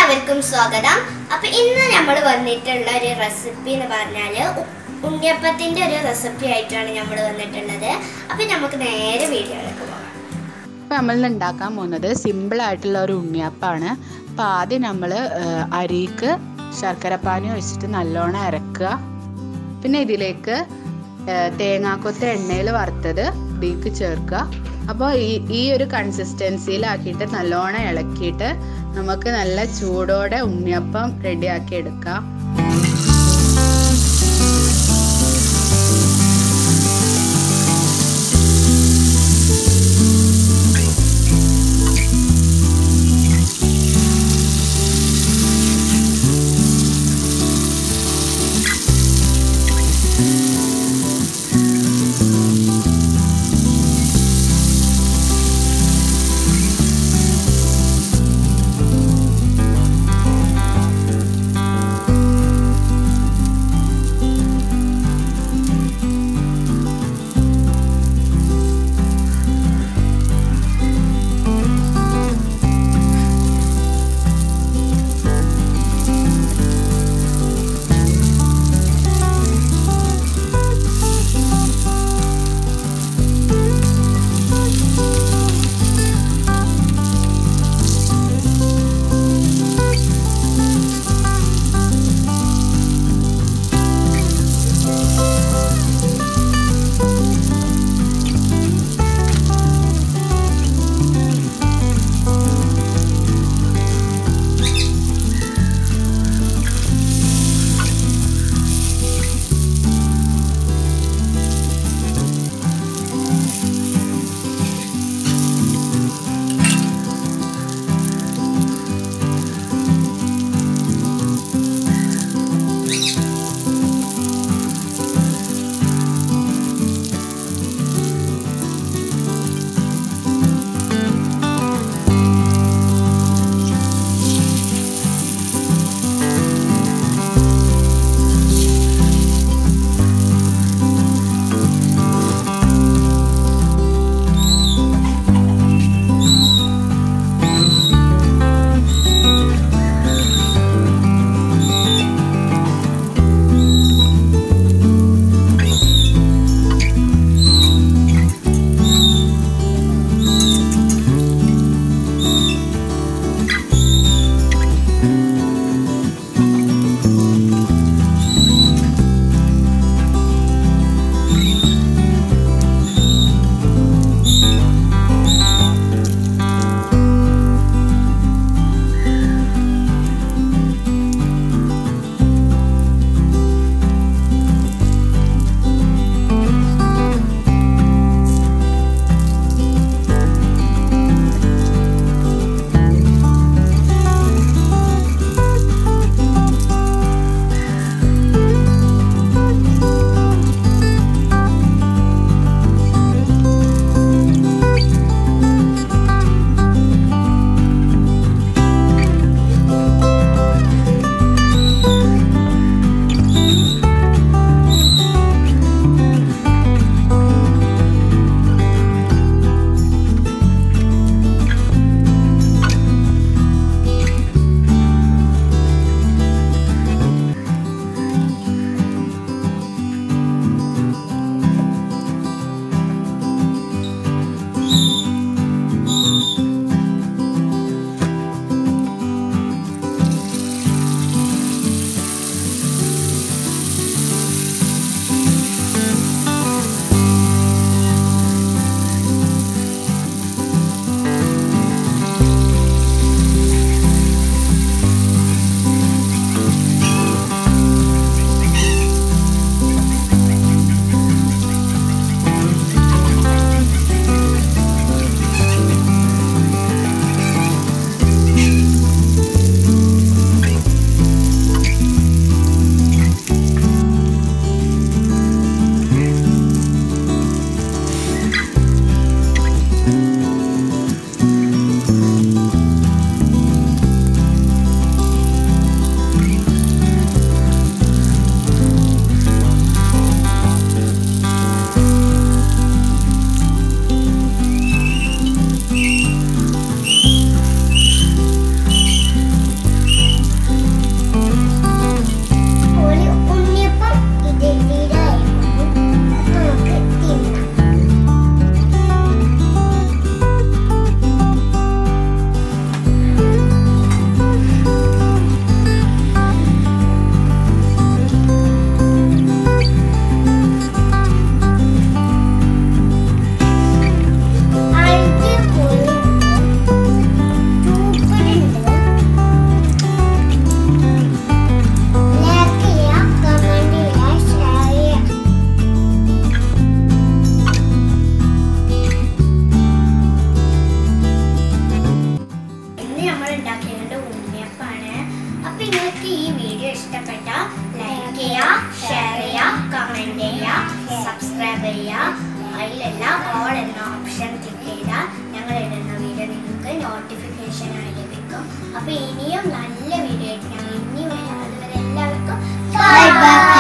എല്ലാവർക്കും സ്വാഗതം അപ്പൊ ഇന്ന് നമ്മൾ വന്നിട്ടുള്ള ഒരു റെസിപ്പി എന്ന് പറഞ്ഞാല് ഉ- ഉണ്ണിയപ്പത്തിന്റെ ഒരു റെസിപ്പി ആയിട്ടാണ് നമ്മൾ വന്നിട്ടുള്ളത് അപ്പൊ നമുക്ക് നേരെ വീഡിയോയിലേക്ക് പോകാം അപ്പോൾ നമ്മൾ ഉണ്ടാക്കാൻ പോകുന്നത് സിമ്പിൾ ആയിട്ടുള്ള ഒരു ഉണ്ണിയപ്പമാണ് അപ്പോൾ ആദ്യം നമ്മൾ അരിക്ക് ശർക്കരപ്പാനി ഒഴിച്ചിട്ട് നല്ലോണം ഇറക്കുക പിന്നെ ഇതിലേക്ക് ആ, തേങ്ങാക്കൊത്ത് എണ്ണയിൽ വറുത്തത് ഇതിലേക്ക് ചേർക്കുക അപ്പോൾ ഈ ഈ ഒരു കൺസിസ്റ്റൻസിയിലാക്കിയിട്ട് നല്ലോണം ഇളക്കിയിട്ട് നമുക്ക് നല്ല ചൂടോടെ ഉണ്ണിയപ്പം റെഡിയാക്കി എടുക്കാം അപ്പൊ നിങ്ങൾക്ക് ഈ വീഡിയോ ഇഷ്ടപ്പെട്ട ലൈക്ക് ചെയ്യുക ഷെയർ ചെയ്യുക കമന്റ് ചെയ്യുക സബ്സ്ക്രൈബ് ചെയ്യുക അതിലെല്ലാം ഓൾ എന്ന ഓപ്ഷൻ ക്ലിക്ക് ചെയ്താൽ ഞങ്ങൾ ഇടുന്ന വീഡിയോ നിങ്ങൾക്ക് നോട്ടിഫിക്കേഷൻ ആയി ലഭിക്കും അപ്പൊ ഇനിയും നല്ല വീഡിയോ ആയിട്ട് ഞങ്ങൾ ഇനി വരാം അതുവരെ എല്ലാവർക്കും ബൈ ബൈ